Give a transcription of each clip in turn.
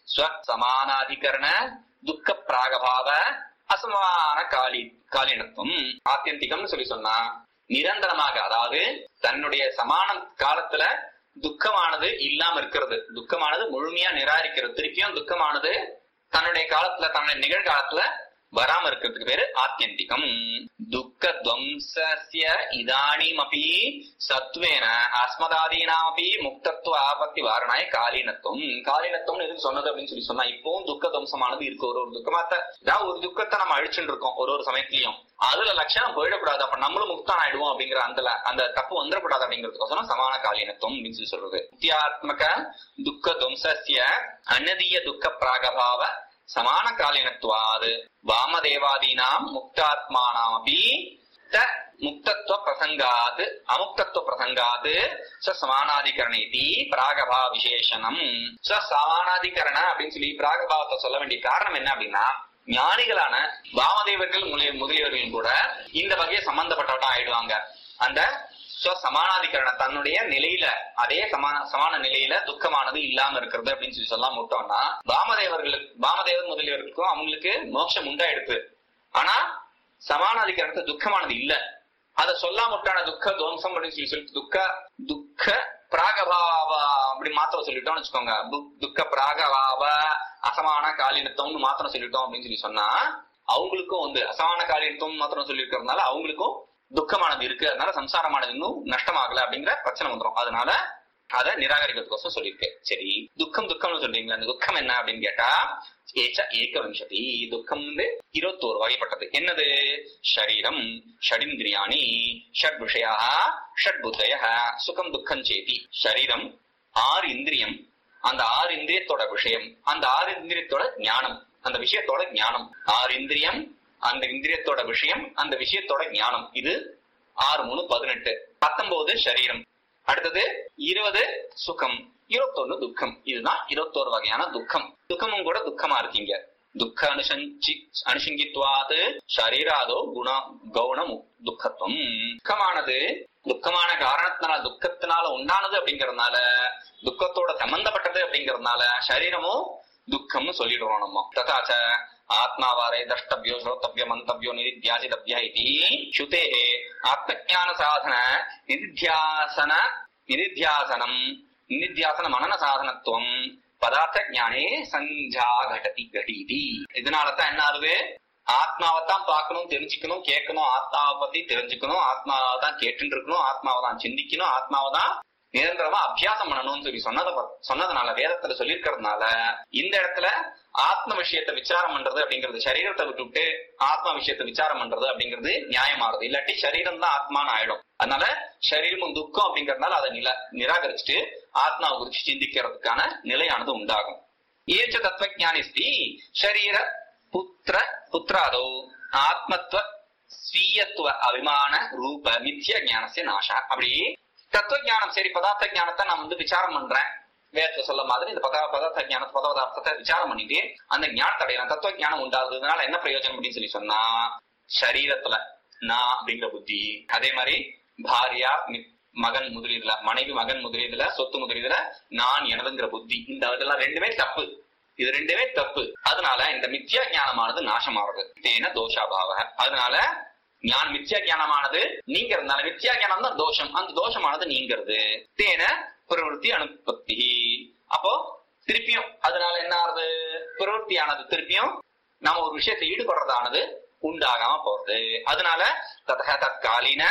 ஸ்வ சமானாதிகரண துக்க பிராகபாவ அசமான காலி காலினத்துவம் ஆத்தியந்திகம்னு சொல்லி சொன்னா நிரந்தரமாக அதாவது தன்னுடைய சமான காலத்துல துக்கமானது இல்லாம இருக்கிறது துக்கமானது முழுமையா நிராகரிக்கிறது திருப்பியும் துக்கமானது தன்னுடைய காலத்துல தன்னுடைய நிகழ்காலத்துல வராம இருக்கிறதுக்கு பேரு ஆத்தியந்திகம் துக்க துவம்சஸ்ய இதானீம் அப்படி சத்வேன அஸ்மதாதீனாமபி முக்தத்துவ ஆபத்தி வாரணாய காலீனத்துவம் காலீனத்துவம் எதுக்கு சொன்னது அப்படின்னு சொல்லி சொன்னா இப்பவும் துக்க துவம்சமானது இருக்கு ஒரு ஒரு துக்கமாத்த ஏதாவது ஒரு துக்கத்தை நம்ம அழிச்சுட்டு இருக்கோம் ஒரு ஒரு சமயத்திலையும் அதுல லட்சணம் போயிடக்கூடாது அப்ப நம்மளும் முக்தான் ஆயிடுவோம் அப்படிங்கிற அந்த ல- அந்த தப்பு வந்துடக்கூடாது அப்படிங்கிறதுக்கோசரம் சமான காலீனத்துவம் அப்படின்னு சொல்லி சொல்றது நித்தியாத்மக துக்க துவம்சஸ்ய அன்னதீய துக்க பிராகபாவ சமான காலினத்வாது வாமதேவாதீனாம் முக்தாத்மானாம் அபி த முக்தத்துவ பிரசங்காத் அமுக்தத்துவ பிரசங்காத் ச சமானாதிகரண இதி பிராகபா விசேஷனம் ச சமானாதிகரண அப்படின்னு சொல்லி பிராகபாவத்தை சொல்ல வேண்டிய காரணம் என்ன அப்படின்னா ஞானிகளான வாமதேவர்கள் முதலிய- முதலியவர்களும் கூட இந்த வகையை சம்பந்தப்பட்டவட்டா ஆயிடுவாங்க அந்த ஸ்வ சமானாதிகரண தன்னுடைய நிலையில அதே சமான சமான நிலையில துக்கமானது இல்லாம இருக்கிறது அப்படின்னு சொல்லி சொல்லாம விட்டோம்னா வாமதேவர்களுக்கு வாமதேவர் முதலியவர்களுக்கும் அவங்களுக்கு மோட்சம் உண்டாயிடுது ஆனா சமானாதிகரணத்தை துக்கமானது இல்ல அத சொல்லாம விட்டான துக்க துவம்சம் அப்படின்னு சொல்லி சொல்லிட்டு துக்க துக்க பிராகபாவ அப்படி மாத்திரம் சொல்லிட்டோம்னு வச்சுக்கோங்க துக்- துக்க பிராகபாவ அசமான காலினத்தம்னு மாத்திரம் சொல்லிட்டோம் அப்படின்னு சொல்லி சொன்னா அவங்களுக்கும் வந்து அசமான காலினத்தம் மாத்திரம் சொல்லி இருக்கிறதுனால அவங்களுக்கும் துக்கமானது இருக்கு அதனால சம்சாரமானது இன்னும் நஷ்டமாகல அப்படிங்கிற பிரச்சனை வந்துரும் அதனால அதை நிராகரிக்கிறதுக்கோசம் சொல்லியிருக்கேன் சரி துக்கம் துக்கம்னு சொல்றீங்களா அந்த துக்கம் என்ன அப்படின்னு கேட்டா ஏச்ச ஏக விம்சதி துக்கம் வந்து இருபத்தோரு வகைப்பட்டது என்னது ஷரீரம் ஷடிந்திரியாணி ஷட் விஷயா ஷட் புத்தய சுகம் துக்கம் சேதி ஷரீரம் ஆறு இந்திரியம் அந்த ஆறு இந்திரியத்தோட விஷயம் அந்த ஆறு இந்திரியத்தோட ஞானம் அந்த விஷயத்தோட ஞானம் ஆறு இந்திரியம் அந்த இந்திரியத்தோட விஷயம் அந்த விஷயத்தோட ஞானம் இது ஆறு மூணு பதினெட்டு பத்தொன்பது சரீரம் அடுத்தது இருபது சுகம் இருபத்தொன்னு துக்கம் இதுதான் இருபத்தோரு வகையான துக்கம் துக்கமும் கூட துக்கமா இருக்கீங்க துக்க அனுசஞ்சி அனுசங்கித்வாது ஷரீராதோ குண கௌணம் துக்கத்துவம் துக்கமானது துக்கமான காரணத்தினால துக்கத்தினால உண்டானது அப்படிங்கறதுனால துக்கத்தோட சம்பந்தப்பட்டது அப்படிங்கறதுனால சரீரமும் துக்கம்னு சொல்லிடுறோம் நம்ம ததாச்ச ஆத்மாவாரே தஷ்டபியோ ஸ்ரோத்தபிய மந்தபியோ நிதித்தியாசிதபிய இது ஸ்ருதே ஆத்மஜான சாதன நிதித்தியாசன நிதித்தியாசனம் நிதித்தியாசன மனன சாதனத்துவம் பதார்த்த ஞானே சஞ்சா கடதி கடீதி இதனாலதான் என்ன ஆகுது ஆத்மாவை தான் பார்க்கணும் தெரிஞ்சுக்கணும் கேட்கணும் ஆத்மாவை பத்தி தெரிஞ்சுக்கணும் ஆத்மாவை தான் கேட்டுட்டு இருக்கணும் ஆத்மாவை தான் சிந்திக்கணும் ஆத்மாவை தான் நிரந்தரமா அபியாசம் பண்ணணும்னு சொல்லி சொன்னத சொன்னதுனால வேதத்துல சொல்லியிருக்கிறதுனால இந்த இடத்துல ஆத்ம விஷயத்தை விசாரம் பண்றது அப்படிங்கிறது சரீரத்தை விட்டுவிட்டு ஆத்மா விஷயத்தை விசாரம் பண்றது அப்படிங்கிறது நியாயமாறுது இல்லாட்டி சரீரம் தான் ஆத்மான்னு ஆயிடும் அதனால சரீரமும் துக்கம் அப்படிங்கறதுனால அதை நில நிராகரிச்சுட்டு ஆத்மாவை குறிச்சு சிந்திக்கிறதுக்கான நிலையானது உண்டாகும் ஏச்ச தத்துவஜானிஸ்தி சரீர புத்திர புத்திராதோ ஆத்மத்துவ ஸ்வீயத்துவ அபிமான ரூப மித்ய ஞானசிய நாசா அப்படி தத்துவ ஞானம் சரி பதார்த்த ஞானத்தை நான் வந்து விசாரம் பண்றேன் வேதத்துல சொல்ல மாதிரி இந்த பதா பதார்த்த ஞானத்தை பத பதார்த்தத்தை விசாரம் பண்ணிட்டு அந்த ஞானத்தை அடையலாம் தத்துவ ஞானம் உண்டாகுதுனால என்ன பிரயோஜனம் அப்படின்னு சொல்லி சொன்னா சரீரத்துல நான் அப்படிங்கிற புத்தி அதே மாதிரி பாரியா மி- மகன் முதலீதுல மனைவி மகன் முதலீதுல சொத்து முதலீதுல நான் எனதுங்கிற புத்தி இந்த இதெல்லாம் ரெண்டுமே தப்பு இது ரெண்டுமே தப்பு அதனால இந்த மித்யா ஞானமானது நாசமாறது தேன தோஷாபாவ அதனால ஞான மித்யா ஞானமானது நீங்கிறதுனால மித்யா ஞானம் தான் தோஷம் அந்த தோஷமானது நீங்கிறது தேன பிரவருத்தி அனுபத்தி அப்போ திருப்பியும் அதனால என்ன ஆகுது பிரவருத்தியானது திருப்பியும் நம்ம ஒரு விஷயத்தை ஈடுபடுறதானது உண்டாகாம போறது அதனால ததக தற்காலீன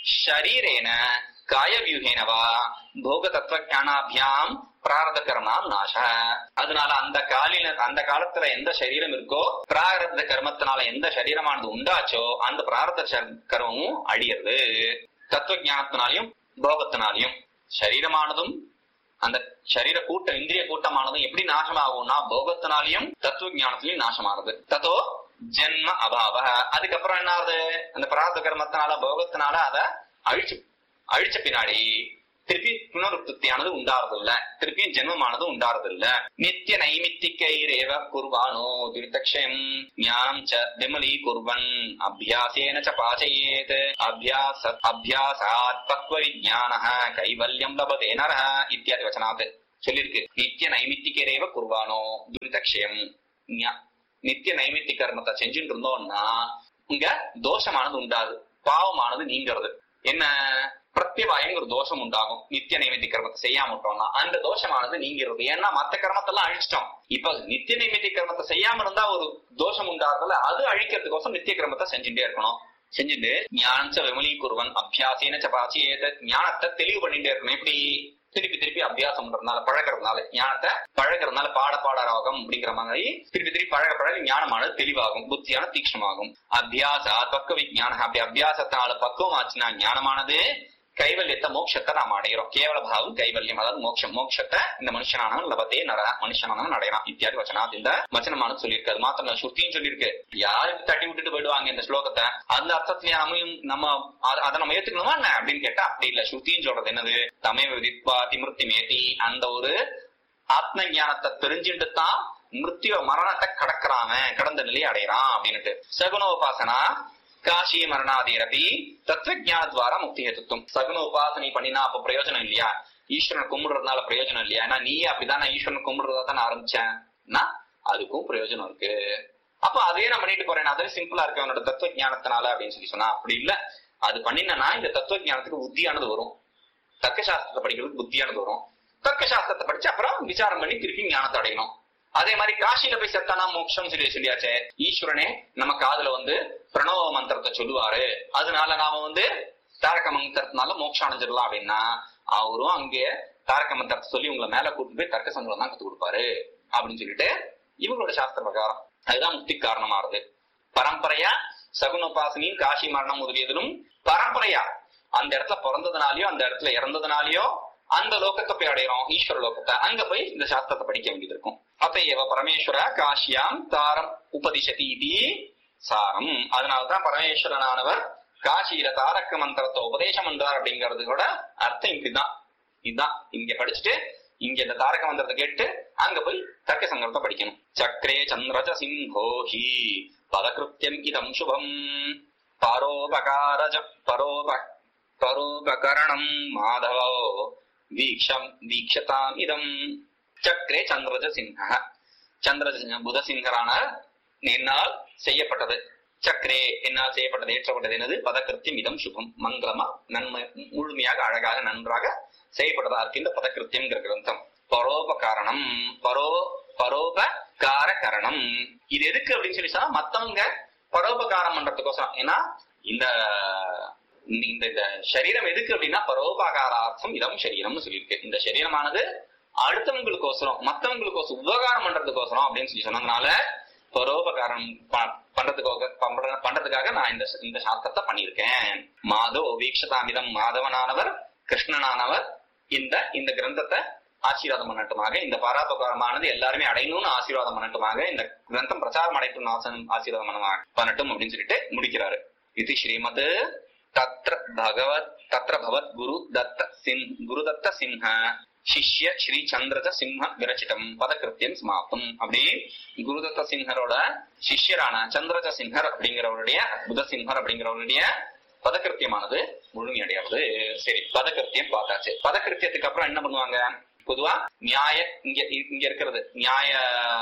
ஷரீரேன காயவியூகேனவா போக தத்துவ ஞானாபியாம் பிராரத கர்மம் நாச அதனால அந்த காலில அந்த காலத்துல எந்த சரீரம் இருக்கோ பிராரப்த கர்மத்தினால எந்த சரீரமானது உண்டாச்சோ அந்த பிராரத ச- கர்மமும் அழியிறது தத்துவ ஞானத்தினாலையும் போகத்தினாலையும் சரீரமானதும் அந்த சரீர கூட்டம் இந்திரிய கூட்டமானதும் எப்படி நாசமாகும்னா போகத்தினாலையும் தத்துவ ஞானத்திலையும் நாசமாகுது தத்தோ ஜென்ம அபாவ அதுக்கப்புறம் என்ன ஆகுது அந்த பிரார்த்த கர்மத்தினால போகத்தினால அத அழிச்சு அழிச்ச பின்னாடி திருப்பி புனருத்தியானது உண்டாறது இல்ல திருப்பியும் ஜென்மமானது உண்டாறது இல்ல நித்திய நைமித்திகைரேவ குர்வானோ துரிதக்ஷயம் ஞானம் ச விமலீ குர்வன் அபியாசேன ச பாச்சயேத் அபியாச அபியாசாத் பக்வ விஜான கைவல்யம் லபதே நரः இத்தியாதி வச்சனாத் சொல்லியிருக்கு நித்திய நைமித்திகரேவ குர்வானோ துரிதக்ஷயம் ஞா- நித்திய நைமித்தி கர்மத்தை செஞ்சுட்டு இருந்தோம்னா இங்க தோஷமானது உண்டாது பாவமானது நீங்கிறது என்ன பிரத்யவாயங்கிற தோஷம் உண்டாகும் நித்திய நைமித்தி கர்மத்தை செய்யாம விட்டோம்னா அந்த தோஷமானது நீங்கிறது ஏன்னா மத்த கர்மத்தெல்லாம் அழிச்சிட்டோம் இப்ப நித்திய நைமித்தி கர்மத்தை செய்யாம இருந்தா ஒரு தோஷம் உண்டாகுதுல அது அழிக்கிறதுக்கோசம் நித்திய கர்மத்தை செஞ்சுட்டே இருக்கணும் செஞ்சுட்டு ஞானச்ச விமலி குருவன் அபியாசேன சபாச்சி ஏத ஞானத்தை தெளிவு பண்ணிட்டே இருக்கணும் எப்படி திருப்பி திருப்பி அபியாசம் பண்றதுனால பழகிறதுனால ஞானத்தை பழகிறதுனால பாட பாட ராகம் அப்படிங்கிற மாதிரி திருப்பி திருப்பி பழக பழக ஞானமானது தெளிவாகும் புத்தியான தீக்ஷ்ணமாகும் அபியாச பக்க விஜான அப்படி அபியாசத்தினால பக்குவம் ஆச்சுன்னா ஞானமானது கைவல்யத்தை மோட்சத்தை நாம அடைகிறோம் கேவல பாவம் கைவல்யம் அதாவது மோட்சம் மோட்சத்தை இந்த மனுஷனானவன் லபத்தே நட மனுஷனானவன் அடையலாம் இத்தியாதி வச்சனாத் இந்த வச்சனமானது சொல்லியிருக்கு அது மாத்திரம் இல்ல, ஸ்ருதியும் சொல்லியிருக்கு யாரு தட்டி விட்டுட்டு போயிடுவாங்க இந்த ஸ்லோகத்தை அந்த அர்த்தத்திலேயே நம்மையும் நம்ம அத- அதை நம்ம ஏத்துக்கணுமா என்ன அப்படின்னு கேட்டா அப்படி இல்ல ஸ்ருதியும் சொல்றது என்னது தமேவ விதித்வா திமிருத்தி மேதி அந்த ஒரு ஆத்ம ஞானத்தை தெரிஞ்சுட்டு தான் மிருத்யு மரணத்தை கடக்கிறான் கடந்த நிலையை அடையறான் அப்படின்னுட்டு சகுனோபாசனா காஷி மரணாதீரபி தத்துவ துவாரா முக்தி ஹேத்துவம் சகுன உபாசனை பண்ணினா அப்ப பிரயோஜனம் இல்லையா ஈஸ்வரனை கும்பிடுறதுனால பிரயோஜனம் இல்லையா ஏன்னா நீ அப்படிதான் நான் ஈஸ்வரனை கும்பிடுறதா தான் ஆரம்பிச்சேன் அதுக்கும் பிரயோஜனம் இருக்கு அப்ப அதே நான் பண்ணிட்டு போறேன் அதே சிம்பிளா இருக்கு அவனோட தத்துவ ஞானத்தினால அப்படின்னு சொல்லி சொன்னா அப்படி இல்ல அது பண்ணினா இந்த தத்துவ ஞானத்துக்கு புத்தியானது வரும் தர்க்க சாஸ்திரத்தை படிக்கிறதுக்கு புத்தியானது வரும் தர்க்க சாஸ்திரத்தை படிச்சு அப்புறம் விசாரம் பண்ணி திருப்பி ஞானத்தை அடையணும் அதே மாதிரி காசியில போய் செத்தானா மோட்சம் சொல்லி சொல்லியாச்சே ஈஸ்வரனே நம்ம காதுல வந்து பிரணவ மந்திரத்தை சொல்லுவாரு அதனால நாம வந்து தாரக மந்திரத்தினால மோட்சம் அடைஞ்சிடலாம் அப்படின்னா அவரும் அங்கே தாரக மந்திரத்தை சொல்லி உங்களை மேல கூட்டிட்டு போய் தர்க்க சந்திரம் தான் கத்து கொடுப்பாரு அப்படின்னு சொல்லிட்டு இவங்களோட சாஸ்திர பிரகாரம் அதுதான் முக்தி காரணமாறுது பரம்பரையா சகுனோபாசனையும் காசி மரணம் முதலியதிலும் பரம்பரையா அந்த இடத்துல பிறந்ததுனாலயோ அந்த இடத்துல இறந்ததுனாலயோ அந்த லோகத்தை போய் அடையிறோம் ஈஸ்வர லோகத்தை அங்க போய் இந்த சாஸ்திரத்தை படிக்க வேண்டியது இருக்கும் அத்தையவ பரமேஸ்வர காசியாம் தாரம் உபதிஷதி இது சாரம் அதனால்தான் பரமேஸ்வரனானவர் காசியில தாரக மந்திரத்தை உபதேசம் பண்றார் அப்படிங்கறதோட அர்த்தம் இப்படிதான் இதுதான் இங்க படிச்சுட்டு இங்க இந்த தாரக மந்திரத்தை கேட்டு அங்க போய் தர்க்க சங்கரத்தை படிக்கணும் சக்கரே சந்திரஜ சிம்ஹோஹி பதகிருத்தியம் இதம் சுபம் பரோபகாரஜ பரோப பரோபகரணம் மாதவோ வீக்ஷம் வீக்ஷதாம் இதம் சக்கரே சந்திரஜ சிங்க சந்திரஜ சிங்க புதசிங்கரான என்னால் செய்யப்பட்டது சக்கரே என்னால் செய்யப்பட்டது ஏற்றப்பட்டது என்னது பதக்கிருத்தியம் இதம் சுபம் மங்களமா நன்மை முழுமையாக அழகாக நன்றாக செய்யப்பட்டதா இருக்கு இந்த பதக்கிருத்தியம் கிரந்தம் பரோபகாரணம் பரோ பரோபகார கரணம் இது எதுக்கு அப்படின்னு சொல்லி சொன்னா மத்தவங்க பரோபகாரம் பண்றதுக்கோசரம் ஏன்னா இந்த இந்த- இந்த இந்த சரீரம் எதுக்கு அப்படின்னா பரோபகாரார்த்தம் இதம் சரீரம்னு சொல்லியிருக்கு இந்த சரீரமானது அடுத்தவங்களுக்கோசரம் மத்தவங்களுக்கோசரம் உபகாரம் பண்றதுக்கோசரம் அப்படின்னு சொல்லி சொன்னதுனால பரோபகாரம் ப- பண்றதுக்காக பண்ற- பண்றதுக்காக நான் இந்த இந்த சாஸ்திரத்தை பண்ணியிருக்கேன் மாதோ வீக்ஷதாமிதம் மாதவனானவர் கிருஷ்ணனானவர் இந்த இந்த கிரந்தத்தை ஆசீர்வாதம் பண்ணட்டுமாக இந்த பராபகாரமானது எல்லாருமே அடையணும்னு ஆசீர்வாதம் பண்ணட்டுமாக இந்த கிரந்தம் பிரச்சாரம் அடையட்டும் ஆசனம் ஆசீர்வாதம் பண்ண- பண்ணட்டும் அப்படின்னு சொல்லிட்டு முடிக்கிறாரு இது ஸ்ரீமத் தத்ர பகவத் தத்ர பவத் குரு தத்த சிங் குருதத்த சிம்ஹ சிஷ்ய ஸ்ரீ சந்திரத சிம்ஹ விரச்சிதம் பதகிருத்தியம் சமாப்தம் அப்படி குருதத்த சிங்கரோட சிஷ்யரான சந்திரஜ சிங்கர் அப்படிங்கிறவருடைய புதசிங்கர் அப்படிங்கிறவருடைய பதகிருத்தியமானது முழுமையடைகிறது சரி பதகிருத்தியம் பார்த்தாச்சு பதகிருத்தியத்துக்கு அப்புறம் என்ன பண்ணுவாங்க பொதுவா நியாய இங்க இங்க இருக்கிறது நியாய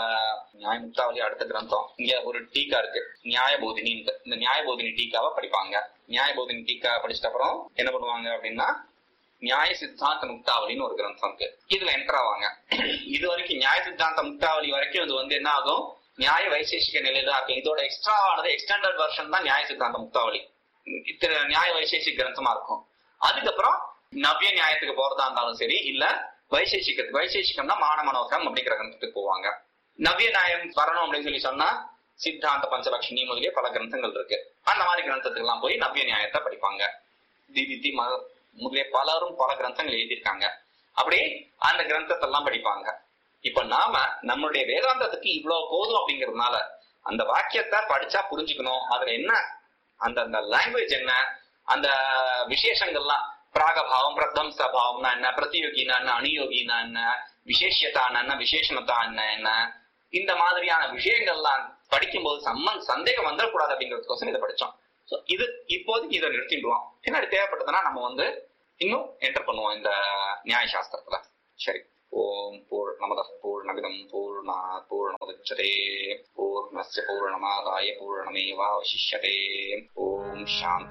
நியாய முக்தாவளி அடுத்த கிரந்தம் இங்க ஒரு டீக்கா இருக்கு நியாய போதினி இந்த நியாய போதினி டீக்காவை படிப்பாங்க நியாய போதினி டீக்கா படிச்சிட்ட அப்புறம் என்ன பண்ணுவாங்க அப்படின்னா நியாய சித்தாந்த முக்தாவளின்னு ஒரு கிரந்தம் இருக்கு இதுல என்டர் ஆவாங்க இது வரைக்கும் நியாய சித்தாந்த முக்தாவளி வரைக்கும் இது வந்து என்ன ஆகும் நியாய வைசேஷிக நிலையில தான் இருக்கு இதோட எக்ஸ்ட்ரா ஆனது எக்ஸ்டெண்டட் வெர்ஷன் தான் நியாய சித்தாந்த முக்தாவளி இத்தனை நியாய வைசேஷிக கிரந்தமா இருக்கும் அதுக்கப்புறம் நவ்ய நியாயத்துக்கு போறதா இருந்தாலும் சரி இல்ல வைசேஷிக வைசேஷிகம்னா மான மனோகம் அப்படிங்கிற கிரந்தத்துக்கு போவாங்க நவ்ய நியாயம் வரணும் அப்படின்னு சொல்லி சொன்னா சித்தாந்த பஞ்சலட்சுமி முதலிய பல கிரந்தங்கள் இருக்கு அந்த மாதிரி கிரந்தத்துக்கு எல்லாம் போய் நவ்ய நியாயத்தை படிப்பாங்க திவிதி மத முதலிய பலரும் பல கிரந்தங்கள் எழுதியிருக்காங்க அப்படி அந்த கிரந்தத்தை எல்லாம் படிப்பாங்க இப்ப நாம நம்மளுடைய வேதாந்தத்துக்கு இவ்வளவு போதும் அப்படிங்கறதுனால அந்த வாக்கியத்தை படிச்சா புரிஞ்சுக்கணும் அதுல என்ன அந்த அந்த லாங்குவேஜ் என்ன அந்த விசேஷங்கள்லாம் பிராகபாவம் பிரத்வம்ச பாவம்னா என்ன பிரதியோகினா என்ன அணியோகினா என்ன விசேஷத்தான என்ன விசேஷணத்தா என்ன என்ன இந்த மாதிரியான விஷயங்கள்லாம் படிக்கும்போது சம்மன் சந்தேகம் வந்துடக்கூடாது அப்படிங்கிறதுக்கோசம் இதை படிச்சோம் சோ இது இப்போதைக்கு இதை நிறுத்திடுவோம் பின்னாடி தேவைப்பட்டதுன்னா நம்ம வந்து இன்னும் என்டர் பண்ணுவோம் இந்த நியாய சாஸ்திரத்துல சரி ஓம் பூர்ணமதः பூர்ணமிதம் பூர்ணாத் பூர்ணமுதச்சதே பூர்ணஸ்ய பூர்ணமாதாய பூர்ணமேவாவசிஷ்யதே ஓம் சாந்தி